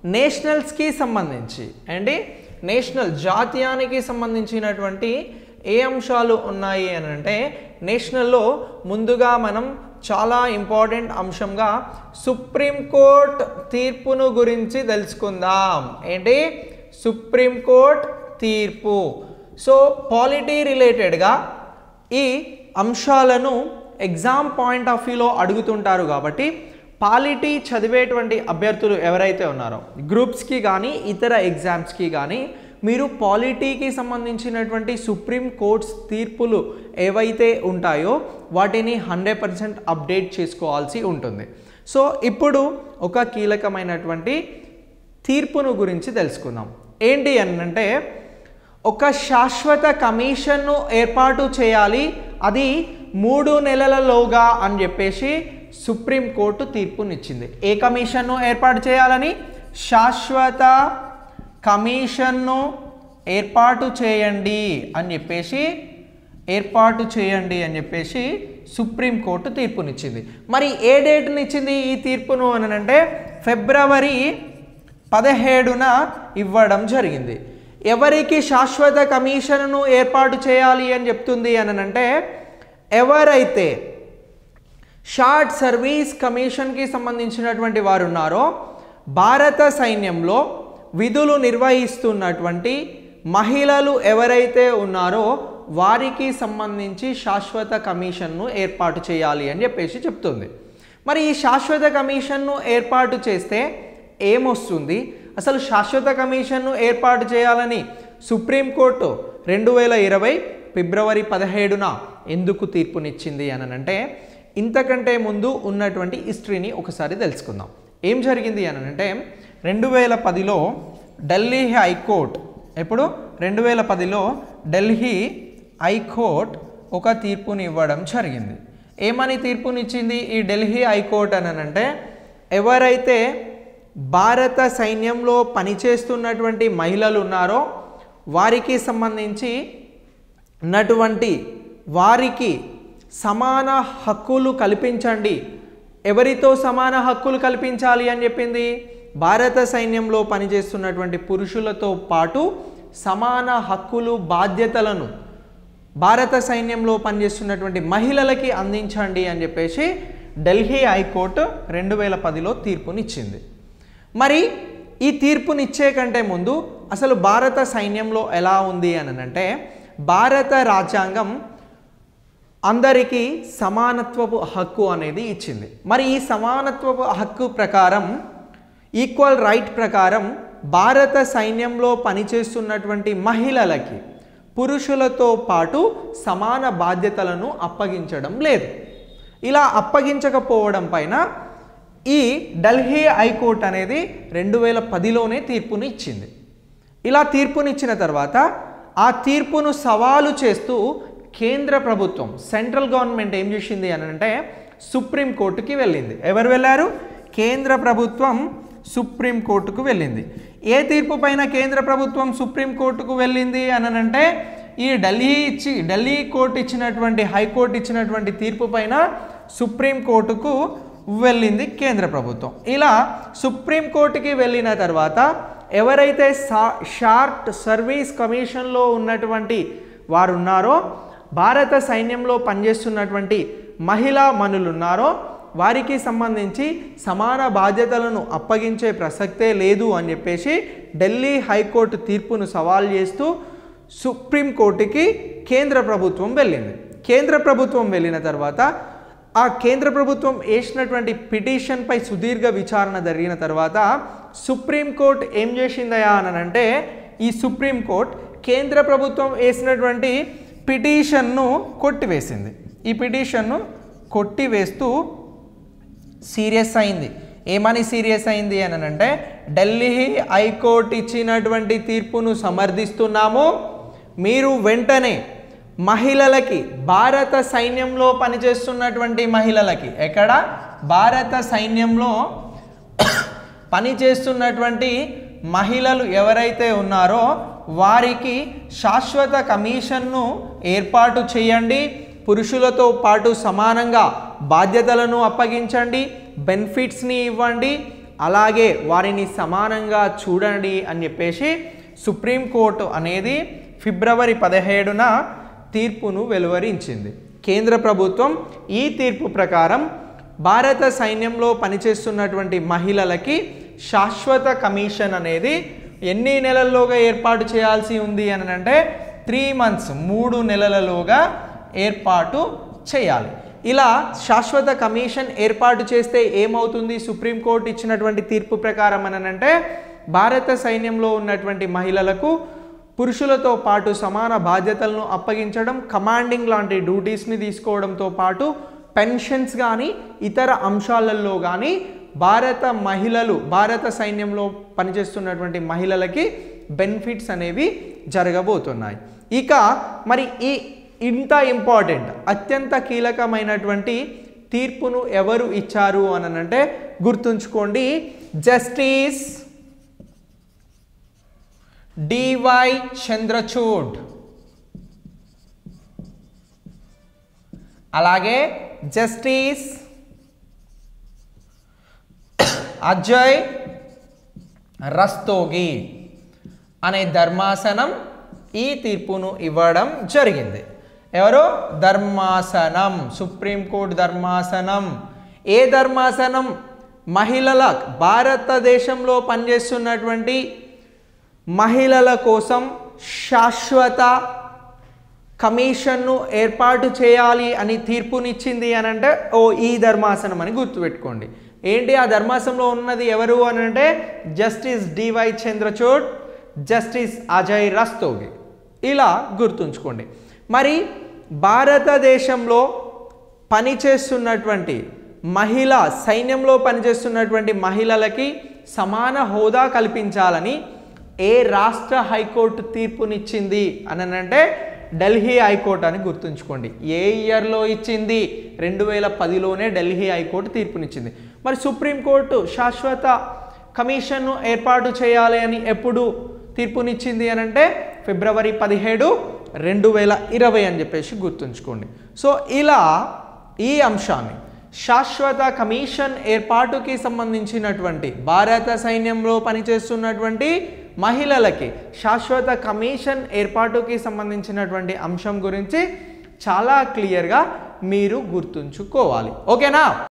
నేషనల్స్కి సంబంధించి అండి నేషనల్ జాతీయానికి సంబంధించినటువంటి ఏ అంశాలు ఉన్నాయి అని అంటే నేషనల్లో ముందుగా మనం చాలా ఇంపార్టెంట్ అంశంగా సుప్రీంకోర్ట్ తీర్పును గురించి తెలుసుకుందాం ఏంటి సుప్రీంకోర్ట్ తీర్పు సో పాలిటీ రిలేటెడ్గా ఈ అంశాలను ఎగ్జామ్ పాయింట్ ఆఫ్ వ్యూలో అడుగుతుంటారు కాబట్టి పాలిటీ చదివేటువంటి అభ్యర్థులు ఎవరైతే ఉన్నారో గ్రూప్స్కి కానీ ఇతర ఎగ్జామ్స్కి కానీ మీరు పాలిటీకి సంబంధించినటువంటి సుప్రీం కోర్ట్స్ తీర్పులు ఏవైతే ఉంటాయో వాటిని హండ్రెడ్ పర్సెంట్ అప్డేట్ చేసుకోవాల్సి ఉంటుంది సో ఇప్పుడు ఒక కీలకమైనటువంటి తీర్పును గురించి తెలుసుకుందాం ఏంటి అని అంటే ఒక శాశ్వత కమిషన్ను ఏర్పాటు చేయాలి అది మూడు నెలలలోగా అని చెప్పేసి సుప్రీంకోర్టు తీర్పునిచ్చింది ఏ కమిషన్ను ఏర్పాటు చేయాలని శాశ్వత కమిషన్ను ఏర్పాటు చేయండి అని చెప్పేసి ఏర్పాటు చేయండి అని చెప్పేసి సుప్రీంకోర్టు తీర్పునిచ్చింది మరి ఏ డేట్ని ఇచ్చింది ఈ తీర్పును అని అంటే ఫిబ్రవరి పదిహేడున ఇవ్వడం జరిగింది ఎవరికి శాశ్వత కమిషన్ను ఏర్పాటు చేయాలి అని చెప్తుంది అని అంటే ఎవరైతే షార్ట్ సర్వీస్ కమిషన్కి సంబంధించినటువంటి వారు ఉన్నారో భారత సైన్యంలో విధులు నిర్వహిస్తున్నటువంటి మహిళలు ఎవరైతే ఉన్నారో వారికి సంబంధించి శాశ్వత కమిషన్ను ఏర్పాటు చేయాలి అని చెప్పేసి చెప్తుంది మరి ఈ శాశ్వత కమిషన్ను ఏర్పాటు చేస్తే ఏమొస్తుంది అసలు శాశ్వత కమిషన్ను ఏర్పాటు చేయాలని సుప్రీంకోర్టు రెండు వేల ఇరవై ఫిబ్రవరి పదిహేడున ఎందుకు తీర్పునిచ్చింది అని అంటే ఇంతకంటే ముందు ఉన్నటువంటి హిస్టరీని ఒకసారి తెలుసుకుందాం ఏం జరిగింది అని అంటే రెండు వేల పదిలో ఢిల్లీ హైకోర్ట్ ఎప్పుడు రెండు వేల పదిలో ఢిల్లీ హైకోర్ట్ ఒక తీర్పుని ఇవ్వడం జరిగింది ఏమని తీర్పునిచ్చింది ఈ ఢిల్లీ హైకోర్ట్ అని అంటే ఎవరైతే భారత సైన్యంలో పనిచేస్తున్నటువంటి మహిళలు ఉన్నారో వారికి సంబంధించి ఉన్నటువంటి వారికి సమాన హక్కులు కల్పించండి ఎవరితో సమాన హక్కులు కల్పించాలి అని చెప్పింది భారత సైన్యంలో పనిచేస్తున్నటువంటి పురుషులతో పాటు సమాన హక్కులు బాధ్యతలను భారత సైన్యంలో పనిచేస్తున్నటువంటి మహిళలకి అందించండి అని చెప్పేసి ఢిల్లీ హైకోర్టు రెండు వేల పదిలో తీర్పునిచ్చింది మరి ఈ తీర్పునిచ్చే కంటే ముందు అసలు భారత సైన్యంలో ఎలా ఉంది అని అంటే భారత రాజ్యాంగం అందరికీ సమానత్వపు హక్కు అనేది ఇచ్చింది మరి ఈ సమానత్వపు హక్కు ప్రకారం ఈక్వల్ రైట్ ప్రకారం భారత సైన్యంలో పనిచేస్తున్నటువంటి మహిళలకి పురుషులతో పాటు సమాన బాధ్యతలను అప్పగించడం లేదు ఇలా అప్పగించకపోవడం పైన ఈ ఢిల్లీ హైకోర్టు అనేది రెండు వేల పదిలోనే తీర్పుని ఇచ్చింది ఇలా తీర్పునిచ్చిన తర్వాత ఆ తీర్పును సవాలు చేస్తూ కేంద్ర ప్రభుత్వం సెంట్రల్ గవర్నమెంట్ ఏం చేసింది అని అంటే సుప్రీంకోర్టుకి వెళ్ళింది ఎవరు వెళ్ళారు కేంద్ర ప్రభుత్వం సుప్రీంకోర్టుకు వెళ్ళింది ఏ తీర్పు పైన కేంద్ర ప్రభుత్వం సుప్రీంకోర్టుకు వెళ్ళింది అని అంటే ఈ ఢిల్లీ ఇచ్చి ఢిల్లీ కోర్టు ఇచ్చినటువంటి హైకోర్టు ఇచ్చినటువంటి తీర్పు పైన సుప్రీంకోర్టుకు వెళ్ళింది కేంద్ర ప్రభుత్వం ఇలా సుప్రీంకోర్టుకి వెళ్ళిన తర్వాత ఎవరైతే సా షార్ట్ సర్వీస్ కమిషన్లో ఉన్నటువంటి వారు ఉన్నారో భారత సైన్యంలో పనిచేస్తున్నటువంటి మహిళా మనులు ఉన్నారో వారికి సంబంధించి సమాన బాధ్యతలను అప్పగించే ప్రసక్తే లేదు అని చెప్పేసి ఢిల్లీ హైకోర్టు తీర్పును సవాల్ చేస్తూ సుప్రీంకోర్టుకి కేంద్ర ప్రభుత్వం వెళ్ళింది కేంద్ర ప్రభుత్వం వెళ్ళిన తర్వాత ఆ కేంద్ర ప్రభుత్వం వేసినటువంటి పిటిషన్పై సుదీర్ఘ విచారణ జరిగిన తర్వాత సుప్రీంకోర్టు ఏం చేసిందయా అని అంటే ఈ సుప్రీంకోర్టు కేంద్ర ప్రభుత్వం వేసినటువంటి పిటిషన్ను కొట్టివేసింది ఈ పిటిషన్ను కొట్టివేస్తూ సీరియస్ అయింది ఏమని సీరియస్ అయింది అని అంటే ఢిల్లీ హైకోర్టు ఇచ్చినటువంటి తీర్పును సమర్థిస్తున్నాము మీరు వెంటనే మహిళలకి భారత సైన్యంలో పనిచేస్తున్నటువంటి మహిళలకి ఎక్కడ భారత సైన్యంలో పనిచేస్తున్నటువంటి మహిళలు ఎవరైతే ఉన్నారో వారికి శాశ్వత కమిషన్ను ఏర్పాటు చేయండి పురుషులతో పాటు సమానంగా బాధ్యతలను అప్పగించండి బెనిఫిట్స్ని ఇవ్వండి అలాగే వారిని సమానంగా చూడండి అని చెప్పేసి సుప్రీంకోర్టు అనేది ఫిబ్రవరి పదిహేడున తీర్పును వెలువరించింది కేంద్ర ప్రభుత్వం ఈ తీర్పు ప్రకారం భారత సైన్యంలో పనిచేస్తున్నటువంటి మహిళలకి శాశ్వత కమిషన్ అనేది ఎన్ని నెలల్లోగా ఏర్పాటు చేయాల్సి ఉంది అని అంటే త్రీ మంత్స్ మూడు నెలలలోగా ఏర్పాటు చేయాలి ఇలా శాశ్వత కమిషన్ ఏర్పాటు చేస్తే ఏమవుతుంది సుప్రీంకోర్టు ఇచ్చినటువంటి తీర్పు ప్రకారం అని అంటే భారత సైన్యంలో ఉన్నటువంటి మహిళలకు పురుషులతో పాటు సమాన బాధ్యతలను అప్పగించడం కమాండింగ్ లాంటి డ్యూటీస్ని తీసుకోవడంతో పాటు పెన్షన్స్ కానీ ఇతర అంశాలలో కానీ భారత మహిళలు భారత సైన్యంలో పనిచేస్తున్నటువంటి మహిళలకి బెనిఫిట్స్ అనేవి జరగబోతున్నాయి ఇక మరి ఈ ఇంత ఇంపార్టెంట్ అత్యంత కీలకమైనటువంటి తీర్పును ఎవరు ఇచ్చారు అని అంటే గుర్తుంచుకోండి జస్టిస్ డివై చంద్రచూడ్ అలాగే జస్టిస్ అజయ్ రస్తోగి అనే ధర్మాసనం ఈ తీర్పును ఇవ్వడం జరిగింది ఎవరు ధర్మాసనం సుప్రీంకోర్టు ధర్మాసనం ఏ ధర్మాసనం మహిళల భారతదేశంలో పనిచేస్తున్నటువంటి మహిళల కోసం శాశ్వత కమిషన్ను ఏర్పాటు చేయాలి అని తీర్పునిచ్చింది అని అంటే ఓ ఈ ధర్మాసనం అని గుర్తుపెట్టుకోండి ఏంటి ఆ ధర్మాసనంలో ఉన్నది ఎవరు అని అంటే justice DY Chandrachud justice Ajay Rastogi ఇలా గుర్తుంచుకోండి మరి భారతదేశంలో పనిచేస్తున్నటువంటి మహిళ సైన్యంలో పనిచేస్తున్నటువంటి మహిళలకి సమాన హోదా కల్పించాలని ఏ రాష్ట్ర హైకోర్టు తీర్పునిచ్చింది అని అంటే ఢిల్లీ హైకోర్టు అని గుర్తుంచుకోండి ఏ ఇయర్లో ఇచ్చింది రెండు వేల పదిలోనే ఢిల్లీ హైకోర్టు తీర్పునిచ్చింది మరి సుప్రీంకోర్టు శాశ్వత కమిషన్ను ఏర్పాటు చేయాలి అని ఎప్పుడు తీర్పునిచ్చింది అని అంటే ఫిబ్రవరి పదిహేడు రెండు వేల ఇరవై అని చెప్పేసి గుర్తుంచుకోండి సో ఇలా ఈ అంశాన్ని శాశ్వత కమిషన్ ఏర్పాటుకి సంబంధించినటువంటి భారత సైన్యంలో పనిచేస్తున్నటువంటి మహిళలకి శాశ్వత కమిషన్ ఏర్పాటుకి సంబంధించినటువంటి అంశం గురించి చాలా క్లియర్గా మీరు గుర్తుంచుకోవాలి ఓకేనా